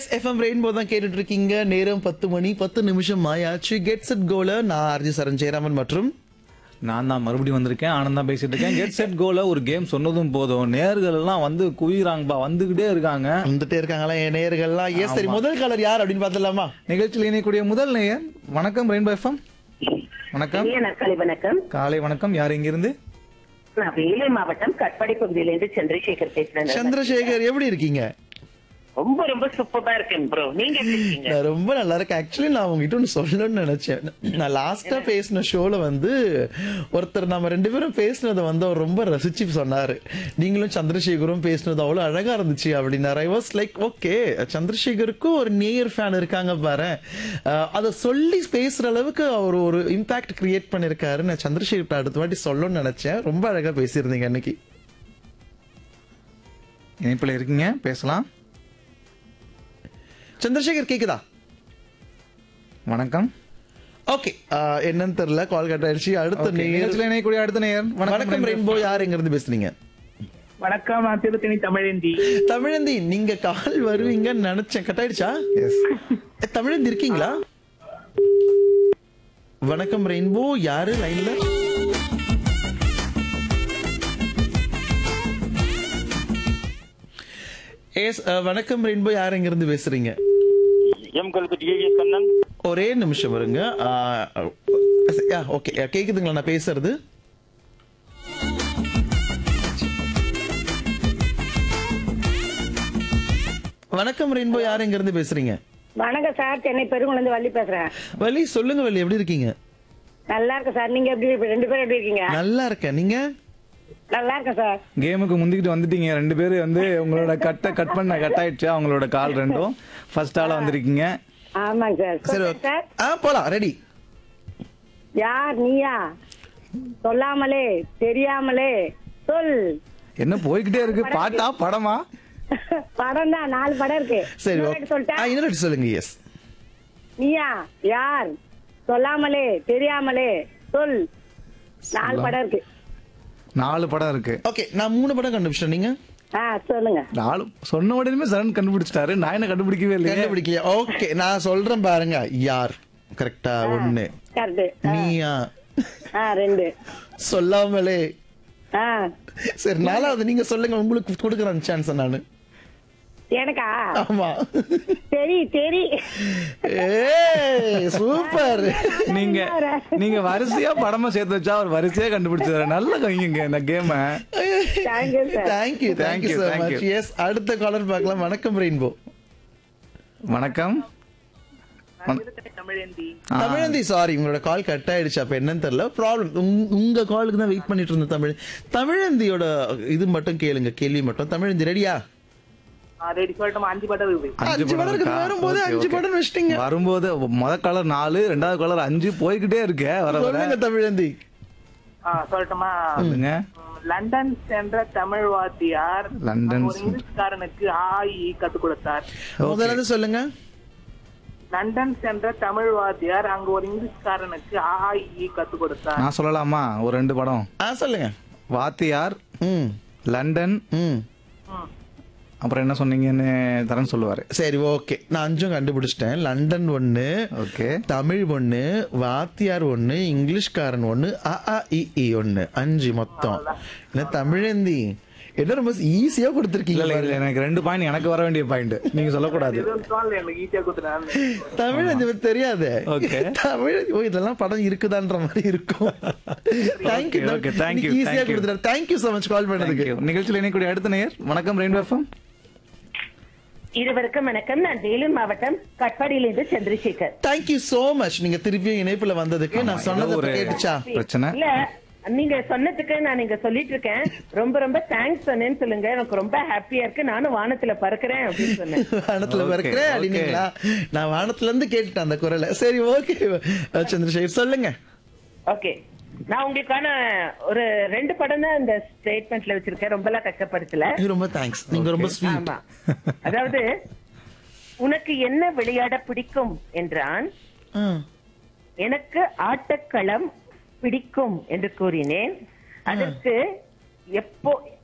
S FM rainbow தான் கேட்டுட்டு இருக்கீங்க நேரம் பத்து மணி பத்து நிமிஷம் ஆயாச்சு கெட்ஸ் இட் கோல நான் ஆர்ஜி சரண் ஜெயராமன் மற்றும் நான் தான் மறுபடியும் வந்திருக்கேன் ஆனந்தா பேசிட்டு இருக்கேன் கெட் செட் கோல ஒரு கேம் சொன்னதும் போதும் நேர்கள் எல்லாம் வந்து குவிறாங்கப்பா வந்துகிட்டே இருக்காங்க வந்துட்டே இருக்காங்களா என் நேயர்கள்லாம் எஸ் சரி முதல் கலர் யார் அப்படின்னு பார்த்துலாமா நிகழ்ச்சியில் இணையக்கூடிய முதல் நேயர் வணக்கம் ரெயின்போ எஃப்எம் வணக்கம் இனிய நாட்காலை வணக்கம் காலை வணக்கம் யார் இங்கிருந்து நான் வேலூர் மாவட்டம் கட்பாடி பகுதியிலிருந்து சந்திரசேகர் பேசுறேன் சந்திரசேகர் எப்படி இருக்கீங்க ரொம்ப ரொம்ப சூப்பரா இருக்கேன் ப்ரோ நீங்க எப்படி இருக்கீங்க நான் ரொம்ப நல்லா இருக்கேன் ஆக்சுவலி நான் உங்ககிட்ட ஒன்று சொல்லணும்னு நினைச்சேன் நான் லாஸ்டா பேசின ஷோல வந்து ஒருத்தர் நம்ம ரெண்டு பேரும் பேசினதை வந்து அவர் ரொம்ப ரசிச்சு சொன்னாரு நீங்களும் சந்திரசேகரும் பேசினது அவ்வளவு அழகா இருந்துச்சு அப்படின்னாரு ஐ வாஸ் லைக் ஓகே சந்திரசேகருக்கும் ஒரு நேயர் ஃபேன் இருக்காங்க பாரு அதை சொல்லி பேசுற அளவுக்கு அவர் ஒரு இம்பாக்ட் கிரியேட் பண்ணிருக்காரு நான் சந்திரசேகர் அடுத்த வாட்டி சொல்லணும்னு நினைச்சேன் ரொம்ப அழகா பேசியிருந்தீங்க அன்னைக்கு இணைப்பில் இருக்கீங்க பேசலாம் சந்திரசேகர் கேக்குதா வணக்கம் ஓகே என்னன்னு தெரியல கால் கட் ஆயிடுச்சு அடுத்த Okay, நேயர் நிகழ்ச்சியில் இணையக்கூடிய அடுத்த நேயர் வணக்கம் ரெயின்போ யார் எங்க இருந்து பேசுறீங்க வணக்கம் நான் திருத்தணி தமிழேந்தி தமிழந்தி நீங்க கால் வருவீங்கன்னு நினைச்சேன் கட் ஆயிடுச்சா எஸ் ஏ, தமிழந்தி இருக்கீங்களா வணக்கம் ரெயின்போ யாரு லைன்ல எஸ் வணக்கம் ரெயின்போ யார் எங்க இருந்து பேசுறீங்க எம் கல்பட்டி ஏவிஎஸ் கண்ணன் ஒரே நிமிஷம் வருங்க ஓகே கேக்குதுங்களா நான் பேசுறது வணக்கம் ரெயின்போ யார் எங்க இருந்து பேசுறீங்க வணக்கம் சார் சென்னை பெருங்குளந்து வள்ளி பேசுறேன் வலி சொல்லுங்க வலி எப்படி இருக்கீங்க நல்லா இருக்கேன் சார் நீங்க எப்படி இப்ப ரெண்டு பேரும் எப்படி இருக்கீங்க நல்லா இருக்கேன் நீங்க நல்லா இருக்கேன் சார் கேமுக்கு முந்திக்கிட்டு வந்துட்டீங்க ரெண்டு பேரும் வந்து உங்களோட கட்டை கட் பண்ண கட் ஆயிடுச்சு அவங்களோட கால் ரெண்டும் ஃபர்ஸ்ட் ஆளா வந்திருக்கீங்க ஆமாங்க சார் சரி சொல்லுங்க okay. சார் ஆ போலாம் ரெடி யார் நீயா சொல்லாமலே தெரியாமலே சொல் என்ன போய்கிட்டே இருக்கு பாட்டா படமா படம் தான் நாலு படம் இருக்கு சரி இன்னொரு okay. வாட்டி சொல்லிட்டா ஆ, இன்னொரு வாட்டி சொல்லுங்க எஸ் நீயா யார் சொல்லாமலே தெரியாமலே சொல் நாலு படம் இருக்கு நாலு படம் இருக்கு ஓகே நான் மூணு படம் கண்டுபிடிச்சேன் நீங்க ஆ சொல்லுங்க நாலு சொன்ன உடனே சரண் கண்டுபிடிச்சிட்டாரு நான் என்ன கண்டுபிடிக்கவே இல்லையே கண்டுபிடிக்கலையா ஓகே நான் சொல்றேன் பாருங்க யார் கரெக்டா ஒண்ணு கரெக்ட் நீயா ஆ ரெண்டு சொல்லாமலே ஆ சரி நாலாவது நீங்க சொல்லுங்க உங்களுக்கு கொடுக்குறேன் சான்ஸ் நானு எனக்கா ஆமா சரி சரி ஏய் சூப்பர் நீங்க நீங்க வரிசையா படமா சேர்த்து வச்சா அவர் வரிசையா கண்டுபிடிச்சாரு நல்ல கைங்க இந்த கேம thank you sir thank you Thank thank you you, so thank much you. Yes அடுத்த காலர் பார்க்கலாம் வணக்கம் ரெயின்போ வணக்கம் திருத்தணி தமிழேந்தி ஆ, தமிழந்தி சாரி உங்களோட கால் கட் ஆயிடுச்சு அப்ப என்னன்னு தெரியல ப்ராப்ளம் உங்க காலுக்கு தான் வெயிட் பண்ணிட்டு இருந்த தமிழ் தமிழந்தியோட இது மட்டும் கேளுங்க கேள்வி மட்டும் தமிழந்தி ரெடியா ரெடி சொல்லட்டும் அஞ்சு படம் இருக்கு அஞ்சு படம் இருக்கா? இருக்குது. வரும்போது Okay, அஞ்சு okay. படம் வச்சிட்டீங்க. வரும்போது முத கலர் நாலு ரெண்டாவது கலர் அஞ்சு போய்கிட்டே இருக்க வர வர சொல்லுங்க தமிழந்தி ஆ, சொல்லட்டுமா சொல்லுங்க ம், லண்டன் சென்ற தமிழ் வாத்தியார் லண்டன் ஒரு இங்கிலீஷ்காரனுக்கு ஆஇ கத்துக் கொடுத்தார் முதல்ல இருந்து சொல்லுங்க லண்டன் சென்ற தமிழ் வாத்தியார் அங்க ஒரு இங்கிலீஷ்காரனுக்கு ஆஇ கத்துக் கொடுத்தார் நான் சொல்லலாமா ஒரு ரெண்டு படம் ஆ சொல்லுங்க வாத்தியார் ம் லண்டன் ம் ம். அப்புறம் என்ன சொன்னீங்கன்னு தரேன் சொல்லுவாரு சரி ஓகே நான் அஞ்சும் கண்டுபிடிச்சிட்டேன் லண்டன் ஒண்ணு ஓகே தமிழ் ஒண்ணு வாத்தியார் ஒண்ணு இங்கிலீஷ்காரன் ஒண்ணு அ ஆ இ இ ஒண்ணு அஞ்சு மொத்தம் என்ன தமிழந்தி என்ன ரொம்ப ஈஸியா இல்ல கொடுத்துருக்கீங்க இல்ல இல்ல, எனக்கு ரெண்டு பாயிண்ட் எனக்கு வர வேண்டிய பாயிண்ட் நீங்க சொல்லக்கூடாது எதுவும் தோணல எனக்கு ஈஸியா கொடுத்துட்டாங்க தமிழ் பத்தி தெரியாது Okay. தமிழ் ஓ இதெல்லாம் படம் இருக்குதான்ற மாதிரி இருக்கும் thank you Okay, okay, thank you, ஈஸியா thank you. கொடுத்துட்டாரு தேங்க்யூ so மச் கால் பண்ணதுக்கு Thank you. நிகழ்ச்சியில் இணைக்கூடிய அடுத்த நேயர் வணக்கம் ரெயின்போ எஃப்எம் இருவருக்கும் வணக்கம் நான் வேலூர் மாவட்டம் கட்பாடியிலிருந்து சந்திரசேகர் தேங்க்யூ so மச் நீங்க திருப்பியும் இணைப்புல வந்ததுக்கு நான் சொன்னதை ஒரு கேட்டுச்சா பிரச்சனை இல்ல நீங்க சொன்னதுக்கு நான் இங்க சொல்லிட்டு இருக்கேன் ரொம்ப ரொம்ப தேங்க்ஸ் சொன்னேன்னு சொல்லுங்க எனக்கு ரொம்ப ஹாப்பியா இருக்கு நானும் வானத்துல பறக்குறேன் அப்படின்னு சொன்னேன் வானத்துல Okay, இருக்கிறேன் okay. அப்படின்னீங்களா நான் வானத்துல இருந்து கேட்டுட்டேன் அந்த குரலை சரி ஓகே சந்திரசேகர் சொல்லுங்க ஓகே நான் உங்களுக்கான ஒரு ரெண்டு படம் தான் இந்த ஸ்டேட்மெண்ட்ல வச்சிருக்கேன் ரொம்ப எல்லாம் கஷ்டப்படுத்தல ரொம்ப தேங்க்ஸ் நீங்க ரொம்ப ஸ்வீட் ஆமா அதாவது உனக்கு என்ன விளையாட பிடிக்கும் என்றான் எனக்கு ஆட்டக்களம் பிடிக்கும் என்று கூறினேன் அதற்கு எப்போ